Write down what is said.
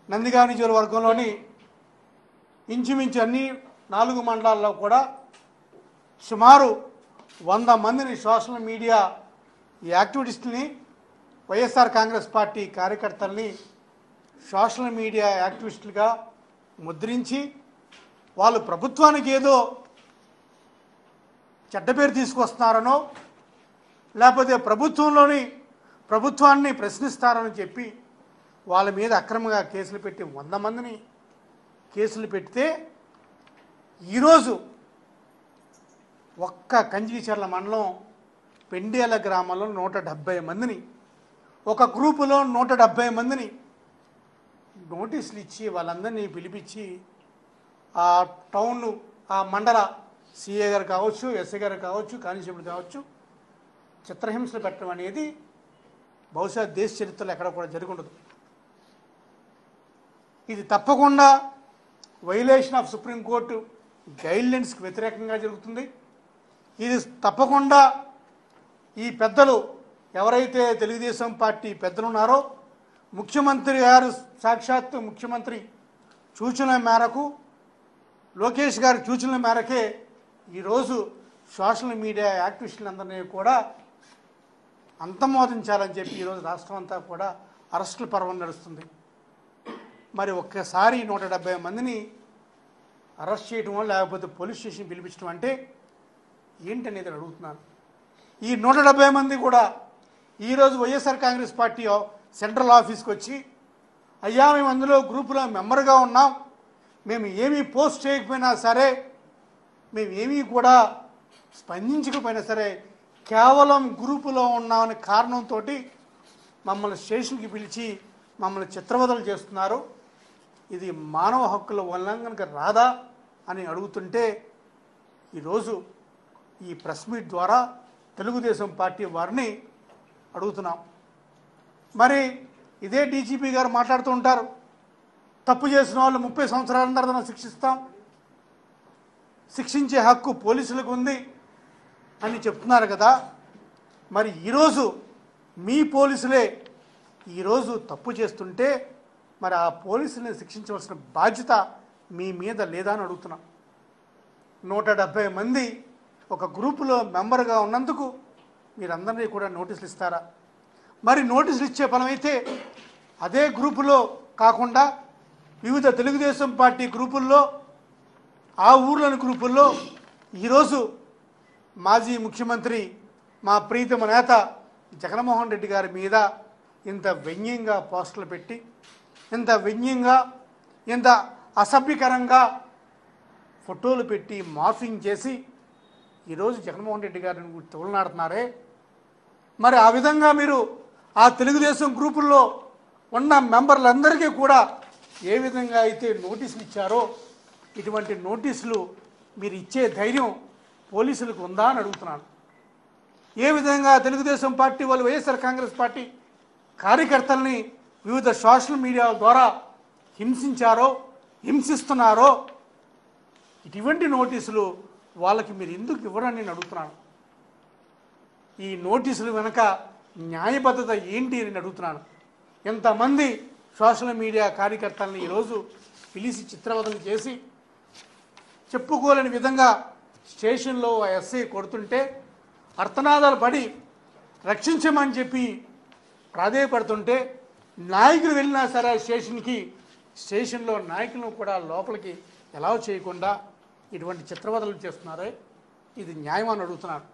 నందిగామ నియోజకవర్గంలోని ఇంచుమించు అన్ని నాలుగు మండలాల్లో కూడా సుమారు వంద మందిని సోషల్ మీడియా యాక్టివిస్టుల్ని వైఎస్ఆర్ కాంగ్రెస్ పార్టీ కార్యకర్తల్ని సోషల్ మీడియా యాక్టివిస్టులుగా ముద్రించి వాళ్ళు ప్రభుత్వానికి ఏదో చెడ్డ పేరు తీసుకొస్తున్నారనో లేకపోతే ప్రభుత్వంలోని ప్రభుత్వాన్ని ప్రశ్నిస్తారని చెప్పి వాళ్ళ మీద అక్రమంగా కేసులు పెట్టి వంద మందిని కేసులు పెడితే ఈరోజు ఒక్క కంచిచర్ల మండలం పెండేల గ్రామంలో నూట డెబ్భై మందిని ఒక గ్రూపులో నూట డెబ్భై మందిని నోటీసులు ఇచ్చి వాళ్ళందరినీ పిలిపించి ఆ టౌన్ ఆ మండల సిఏ గారు కావచ్చు ఎస్ఐ గారు కావచ్చు కానిస్టేబుల్ కావచ్చు చిత్రహింసలు పెట్టడం అనేది బహుశా దేశ చరిత్రలో ఎక్కడ కూడా జరిగి ఉండదు ఇది తప్పకుండా వైలేషన్ ఆఫ్ సుప్రీంకోర్టు గైడ్లైన్స్కి వ్యతిరేకంగా జరుగుతుంది ఇది తప్పకుండా ఈ పెద్దలు ఎవరైతే తెలుగుదేశం పార్టీ పెద్దలు ఉన్నారో ముఖ్యమంత్రి గారు సాక్షాత్తు ముఖ్యమంత్రి సూచనల మేరకు లోకేష్ గారి సూచనల మేరకే ఈరోజు సోషల్ మీడియా యాక్టివిస్టులందరినీ కూడా అంతమోదించాలని చెప్పి ఈరోజు రాష్ట్రం అంతా కూడా అరెస్టుల పర్వం నడుస్తుంది మరి ఒక్కసారి నూట డెబ్బై మందిని అరెస్ట్ చేయటమో లేకపోతే పోలీస్ స్టేషన్ పిలిపించడం అంటే ఏంటనేది నేను అడుగుతున్నాను ఈ నూట డెబ్బై మంది కూడా ఈరోజు వైఎస్ఆర్ కాంగ్రెస్ పార్టీ సెంట్రల్ ఆఫీస్కి వచ్చి అయ్యా మేము అందులో గ్రూపులో మెంబర్గా ఉన్నాం మేము ఏమీ పోస్ట్ చేయకపోయినా సరే మేము ఏమీ కూడా స్పందించకపోయినా సరే కేవలం గ్రూపులో ఉన్నామనే కారణంతో మమ్మల్ని స్టేషన్కి పిలిచి మమ్మల్ని చిత్రవదలు చేస్తున్నారు ఇది మానవ హక్కుల ఉల్లంఘనకు రాదా అని అడుగుతుంటే ఈరోజు ఈ ప్రెస్ మీట్ ద్వారా తెలుగుదేశం పార్టీ వారిని అడుగుతున్నాం మరి ఇదే డీజీపీ గారు మాట్లాడుతూ ఉంటారు తప్పు చేసిన వాళ్ళు ముప్పై సంవత్సరాల తర్వాత శిక్షిస్తాం శిక్షించే హక్కు పోలీసులకు ఉంది అని చెప్తున్నారు కదా మరి ఈరోజు మీ పోలీసులే ఈరోజు తప్పు చేస్తుంటే మరి ఆ పోలీసుల్ని శిక్షించవలసిన బాధ్యత మీ మీద లేదా అని అడుగుతున్నా నూట డెబ్భై మంది ఒక గ్రూపులో మెంబర్గా ఉన్నందుకు మీరందరినీ కూడా నోటీసులు ఇస్తారా మరి నోటీసులు ఇచ్చే ఫలమైతే అదే గ్రూపులో కాకుండా వివిధ తెలుగుదేశం పార్టీ గ్రూపుల్లో ఆ ఊర్లోని గ్రూపుల్లో ఈరోజు మాజీ ముఖ్యమంత్రి మా ప్రీతమ నేత జగన్మోహన్ రెడ్డి గారి మీద ఇంత వ్యంగ్యంగా పోస్టులు పెట్టి ఇంత వ్యంగ్యంగా ఇంత అసభ్యకరంగా ఫోటోలు పెట్టి మార్ఫింగ్ చేసి ఈరోజు జగన్మోహన్ రెడ్డి గారిని గురించి తోలనాడుతున్నారే మరి ఆ విధంగా మీరు ఆ తెలుగుదేశం గ్రూపుల్లో ఉన్న మెంబర్లందరికీ కూడా ఏ విధంగా అయితే నోటీసులు ఇచ్చారో ఇటువంటి నోటీసులు మీరు ఇచ్చే ధైర్యం పోలీసులకు ఉందా అని అడుగుతున్నాను ఏ విధంగా తెలుగుదేశం పార్టీ వాళ్ళు వైఎస్ఆర్ కాంగ్రెస్ పార్టీ కార్యకర్తల్ని వివిధ సోషల్ మీడియా ద్వారా హింసించారో హింసిస్తున్నారో ఇటువంటి నోటీసులు వాళ్ళకి మీరు ఎందుకు ఇవ్వరని నేను అడుగుతున్నాను ఈ నోటీసులు వెనక న్యాయబద్ధత ఏంటి అని నేను అడుగుతున్నాను ఎంతమంది సోషల్ మీడియా కార్యకర్తల్ని ఈరోజు పిలిచి చిత్రవదలు చేసి చెప్పుకోలేని విధంగా స్టేషన్లో ఆ ఎస్ఐ కొడుతుంటే అర్థనాదాలు పడి రక్షించమని చెప్పి ప్రాధేయపడుతుంటే నాయకులు వెళ్ళినా సరే స్టేషన్కి స్టేషన్లో నాయకులను కూడా లోపలికి ఎలా చేయకుండా ఇటువంటి చిత్రవదలు చేస్తున్నారే ఇది న్యాయం అని అడుగుతున్నాను